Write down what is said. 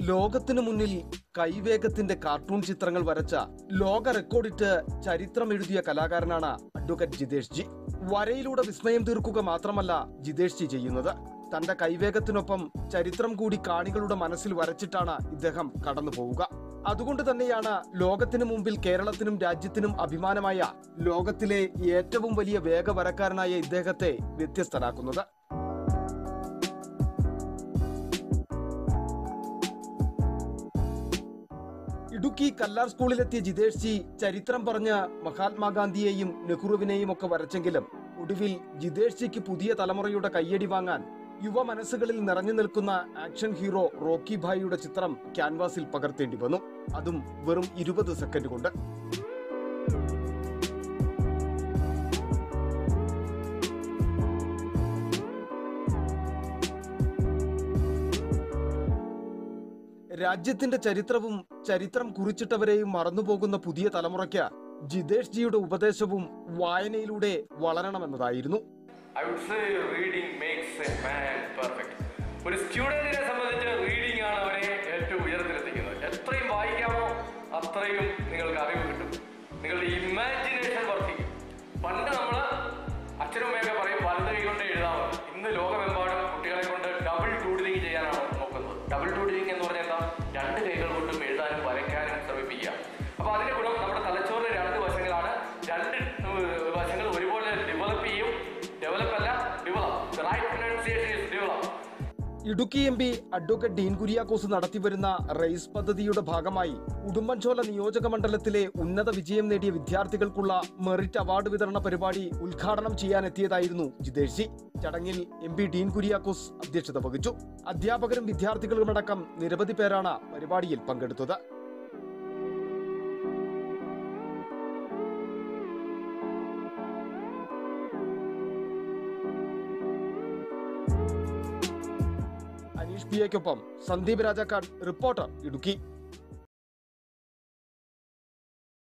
ലോകത്തിനു മുന്നിൽ കൈവേഗത്തിന്റെ കാർട്ടൂൺ ചിത്രങ്ങൾ വരച്ച ലോക റെക്കോർഡിട്ട് ചരിത്രം എഴുതിയ കലാകാരനാണ് അഡ്വക്കേറ്റ് ജിതേഷ് ജി വരയിലൂടെ വിസ്മയം തീർക്കുക മാത്രമല്ല ജിതേഷ് ജി ചെയ്യുന്നത് തന്റെ കൈവേഗത്തിനൊപ്പം ചരിത്രം കൂടി കാണികളുടെ മനസ്സിൽ വരച്ചിട്ടാണ് ഇദ്ദേഹം കടന്നു പോവുക അതുകൊണ്ട് തന്നെയാണ് ലോകത്തിനു മുമ്പിൽ കേരളത്തിനും രാജ്യത്തിനും അഭിമാനമായ ലോകത്തിലെ ഏറ്റവും വലിയ വേഗവരക്കാരനായ ഇദ്ദേഹത്തെ വ്യത്യസ്തനാക്കുന്നത് ഇടുക്കി കല്ലാർ സ്കൂളിലെത്തിയ ജിതേഷ് ജി ചരിത്രം പറഞ്ഞ് മഹാത്മാഗാന്ധിയെയും നെഹ്റുവിനെയും ഒക്കെ വരച്ചെങ്കിലും ഒടുവിൽ ജിതേഷ് ജിക്ക് പുതിയ തലമുറയുടെ കയ്യടി വാങ്ങാൻ യുവ മനസ്സുകളിൽ നിറഞ്ഞു നിൽക്കുന്ന ആക്ഷൻ ഹീറോ റോക്കി ഭായിയുടെ ചിത്രം ക്യാൻവാസിൽ പകർത്തേണ്ടി വന്നു അതും വെറും ഇരുപത് സെക്കൻഡ് കൊണ്ട് രാജ്യത്തിന്റെ ചരിത്രവും ചരിത്രം കുറിച്ചിട്ടവരെയും മറന്നുപോകുന്ന പുതിയ തലമുറയ്ക്ക് ജിതേഷ് ജിയുടെ ഉപദേശവും വായനയിലൂടെ വളരണമെന്നതായിരുന്നു I would say reading makes a man perfect ഒരു സ്റ്റുഡന്റിനെ സംബന്ധിച്ച് റീഡിംഗ് ആണ് അവരെ ഏറ്റവും ഉയരത്തിലെത്തിക്കുന്നത് എത്രയും വായിക്കാമോ അത്രയും നിങ്ങൾക്ക് അറിവ് കിട്ടും നിങ്ങളുടെ ഇമാജിനേഷൻ വർദ്ധിക്കും പണ്ട് നമ്മൾ അച്ഛനും അമ്മയൊക്കെ പറയും വലത് കൈ കൊണ്ട് എഴുതാമെന്ന് ഇന്ന് ലോകമെമ്പാടും കുട്ടികളെ കൊണ്ട് ഡബിൾ ഡൂഡിലിംഗ് ചെയ്യാനാണ് നോക്കുന്നത് ഡബിൾ ഡൂഡിലിംഗ് എന്ന് പറഞ്ഞാൽ എന്താ രണ്ട് കൈകൾ കൊണ്ടും എഴുതാനും വരയ്ക്കാനും ശ്രമിപ്പിക്കുക അപ്പൊ അതിന്റെ ഗുണം നമ്മുടെ തലച്ചോറിന് രണ്ട് വശങ്ങളാണ് രണ്ട് ഏഹ്, വശങ്ങൾ ഒരുപോലെ ഡെവലപ്പ് ചെയ്യും ഡെവലപ്പ് അല്ല develop right pronunciation is develop Idukki M P advocate Dean Kuriakose നടത്തിവരുന്ന റെയ്സ് പദ്ധതിയുടെ ഭാഗമായി ഉടുമ്പൻചോല നിയോജക മണ്ഡലത്തിലെ ഉന്നത വിജയം നേടിയ വിദ്യാർത്ഥികൾക്കുള്ള മെറിറ്റ് അവാർഡ് വിതരണ പരിപാടി ഉദ്ഘാടനം ചെയ്യാനെത്തിയതായിരുന്നു ജിതേഷ് ജി ചടങ്ങിൽ എം പി ഡീൻ കുര്യാക്കോസ് അധ്യക്ഷത വഹിച്ചു അധ്യാപകരും വിദ്യാർത്ഥികളുമടക്കം നിരവധി പേരാണ് പരിപാടിയിൽ പങ്കെടുത്തത് അനീഷ് പി എക്കൊപ്പം സന്ദീപ് രാജാക്കാട് റിപ്പോർട്ടർ ഇടുക്കി